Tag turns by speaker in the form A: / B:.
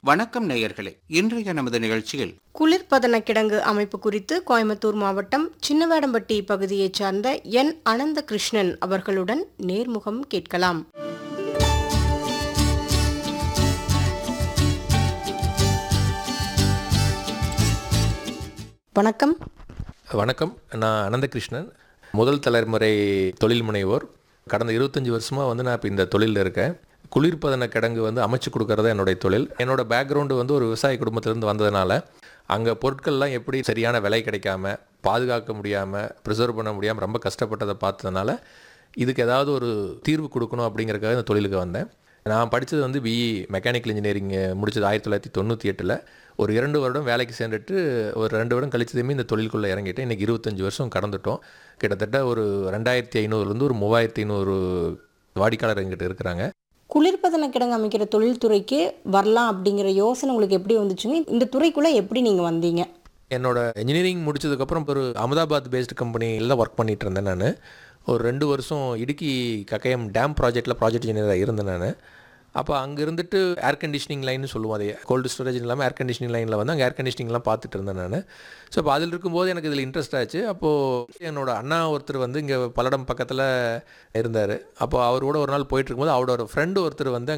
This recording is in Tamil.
A: வணக்கம் நேயர்களே இன்றைய நமது நிகழ்ச்சியில்
B: குளிர்பதன கிடங்கு அமைப்பு குறித்து கோயம்புத்தூர் மாவட்டம் சின்னவேடம்பட்டி பகுதியைச் சார்ந்த என் அனந்த கிருஷ்ணன் அவர்களுடன் நேர்முகம் கேட்கலாம் வணக்கம்
C: வணக்கம் நான் அனந்தகிருஷ்ணன் முதல் தலைமுறை தொழில் முனைவோர் கடந்த இருபத்தஞ்சி வருஷமாக வந்து நான் இப்போ இந்த தொழிலில் இருக்கேன் குளிர்பதன கிடங்கு வந்து அமைச்சு கொடுக்கறது என்னுடைய தொழில் என்னோட பேக்ரவுண்டு வந்து ஒரு விவசாய குடும்பத்திலேருந்து வந்ததுனால அங்கே பொருட்கள்லாம் எப்படி சரியான விலை கிடைக்காம பாதுகாக்க முடியாமல் ப்ரிசர்வ் பண்ண முடியாமல் ரொம்ப கஷ்டப்பட்டதை பார்த்ததுனால இதுக்கு ஏதாவது ஒரு தீர்வு கொடுக்கணும் அப்படிங்கிறக்காக இந்த தொழிலுக்கு வந்தேன் நான் படித்தது வந்து பிஇ மெக்கானிக்கல் இன்ஜினியரிங் முடிச்சது ஆயிரத்தி தொள்ளாயிரத்தி தொண்ணூற்றி எட்டில் ஒரு இரண்டு வருடம் வேலைக்கு சேர்ந்துட்டு ஒரு ரெண்டு வருடம் கழிச்சதுமே இந்த தொழிலுக்குள்ளே இறங்கிட்டேன் இன்றைக்கி இருபத்தஞ்சி வருஷம் கடந்துட்டோம் கிட்டத்தட்ட ஒரு ரெண்டாயிரத்தி ஐநூறுலேருந்து ஒரு மூவாயிரத்தி ஐநூறு வாடிக்கையாளர் எங்கிட்ட இருக்கிறாங்க
B: குளிர்பதன கிடங்கு அமைக்கிற தொழில்துறைக்கு வரலாம் அப்படிங்கிற யோசனை உங்களுக்கு எப்படி வந்துச்சுங்க இந்த துறைக்குள்ள எப்படி நீங்க வந்தீங்க
C: என்னோட இன்ஜினியரிங் முடிச்சதுக்கப்புறம் ஒரு அகமதாபாத் பேஸ்டு கம்பெனியில் தான் ஒர்க் பண்ணிட்டு இருந்தேன் நான் ஒரு ரெண்டு வருஷம் இடுக்கி கக்கயம் டேம் ப்ராஜெக்ட்டில் ப்ராஜெக்ட் இன்ஜினியராக இருந்தேன் நான் அப்போ அங்கே இருந்துட்டு ஏர் கண்டிஷனிங் லைன்னு சொல்லுவோம் அது கோல்டு ஸ்டோரேஜ் இல்லாமல் ஏர் கண்டிஷனிங் லைனில் வந்து அங்கே ஏர் கண்டிஷனிங்லாம் பார்த்துட்டு இருந்தேன் நான் ஸோ அப்போ அதில் இருக்கும்போது எனக்கு இதில் இன்ட்ரெஸ்ட் ஆச்சு அப்போது என்னோட அண்ணா ஒருத்தர் வந்து இங்கே பல்லடம் பக்கத்தில் இருந்தார் அப்போ அவரோட ஒரு நாள் போயிட்டு இருக்கும்போது அவரோட ஃப்ரெண்டு ஒருத்தர் வந்து